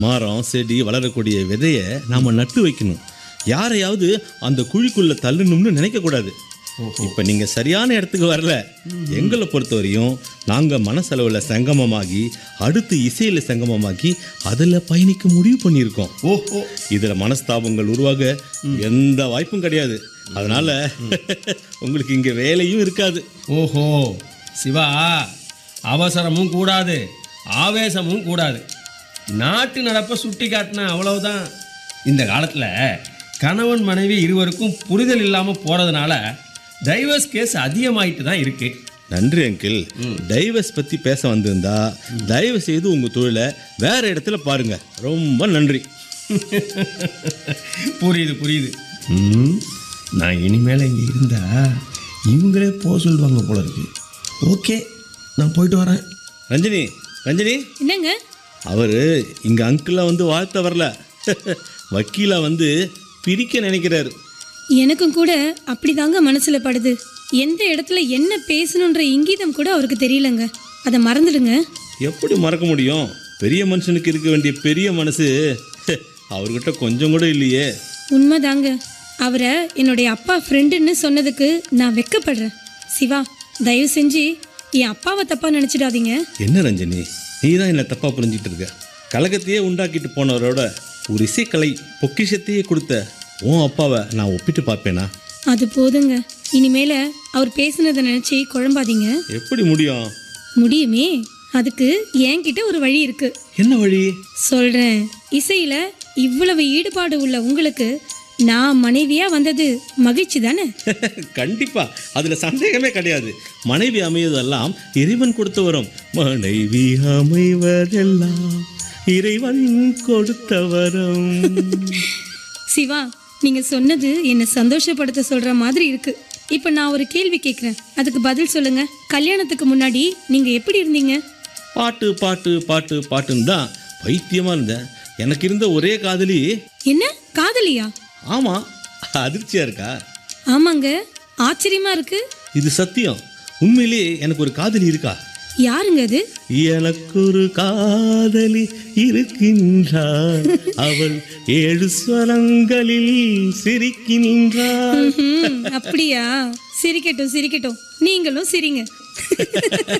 மரம் செடி வளரக்கூடிய விதையை நாம நட்டு வைக்கணும் யாரையாவது அந்த குழிக்குள்ள தள்ளணும்னு நினைக்க கூடாது இப்ப நீங்க சரியான இடத்துக்கு வரல எங்களை பொறுத்தவரையும் நாங்க மனசளவுல சங்கமமாகி அடுத்து இசையில சங்கமமாகி அதுல பயணிக்க முடிவு பண்ணியிருக்கோம் ஓஹோ இதுல மனஸ்தாபங்கள் உருவாக எந்த வாய்ப்பும் கிடையாது அதனால உங்களுக்கு இங்க வேலையும் இருக்காது ஓஹோ சிவா அவசரமும் கூடாது ஆவேசமும் கூடாது நாட்டு நடப்பை சுட்டி காட்டின அவ்வளவுதான் இந்த காலத்தில் கணவன் மனைவி இருவருக்கும் புரிதல் இல்லாமல் போகிறதுனால டைவர்ஸ் கேஸ் அதிகமாயிட்டு தான் இருக்கு நன்றி அங்கிள் டைவர்ஸ் பத்தி பேச வந்திருந்தா தயவு செய்து உங்க தொழிலை வேற இடத்துல பாருங்க ரொம்ப நன்றி புரியுது புரியுது ம் நான் இனிமேல் இங்கே இருந்தா இவங்களே போக சொல்லுவாங்க போல இருக்கு ஓகே நான் போயிட்டு வரேன் ரஞ்சினி ரஞ்சினி என்னங்க அவரு இங்க அங்கிளை வந்து வாழ்த்த வரல வக்கீலா வந்து பிரிக்க நினைக்கிறாரு எனக்கும் கூட அப்படிதாங்க மனசுல படுது எந்த இடத்துல என்ன பேசணுன்ற இங்கீதம் கூட அவருக்கு தெரியலங்க அதை மறந்துடுங்க எப்படி மறக்க முடியும் பெரிய மனுஷனுக்கு இருக்க வேண்டிய பெரிய மனசு அவர்கிட்ட கொஞ்சம் கூட இல்லையே உண்மைதாங்க அவரை என்னுடைய அப்பா ஃப்ரெண்டுன்னு சொன்னதுக்கு நான் வெக்கப்படுறேன் சிவா தயவு செஞ்சு என் அப்பாவை தப்பா நினைச்சிடாதீங்க என்ன ரஞ்சனி நீ தான் என்ன தப்பா புரிஞ்சிட்டு இருக்க கலகத்தையே உண்டாக்கிட்டு போனவரோட ஒரு இசைக்கலை பொக்கிஷத்தையே கொடுத்த உன் அப்பாவை நான் ஒப்பிட்டு பார்ப்பேனா அது போதுங்க இனிமேல அவர் பேசுனதை நினைச்சு குழம்பாதீங்க எப்படி முடியும் முடியுமே அதுக்கு என்கிட்ட ஒரு வழி இருக்கு என்ன வழி சொல்றேன் இசையில இவ்வளவு ஈடுபாடு உள்ள உங்களுக்கு நான் மனைவியா வந்தது மகிழ்ச்சி தானே கண்டிப்பா அதுல சந்தேகமே கிடையாது மனைவி அமைவதெல்லாம் இறைவன் கொடுத்து வரும் மனைவி அமைவதெல்லாம் இறைவன் கொடுத்த வரம் சிவா நீங்க சொன்னது என்னை சந்தோஷப்படுத்த சொல்ற மாதிரி இருக்கு இப்ப நான் ஒரு கேள்வி கேட்குறேன் அதுக்கு பதில் சொல்லுங்க கல்யாணத்துக்கு முன்னாடி நீங்க எப்படி இருந்தீங்க பாட்டு பாட்டு பாட்டு பாட்டுன்னு தான் பைத்தியமா இருந்தேன் எனக்கு இருந்த ஒரே காதலி என்ன காதலியா ஆமா அதிர்ச்சியா இருக்கா ஆமாங்க ஆச்சரியமா இருக்கு இது சத்தியம் உண்மையிலேயே எனக்கு ஒரு காதலி இருக்கா யாருங்க அது எனக்கு ஒரு காதலி இருக்கின்றாள் அவள் ஏழு ஸ்வரங்களில் சிரிக்கின்றாள் ம்ஹும், அப்படியா சிரிக்கட்டும் சிரிக்கட்டும் நீங்களும் சிரிங்க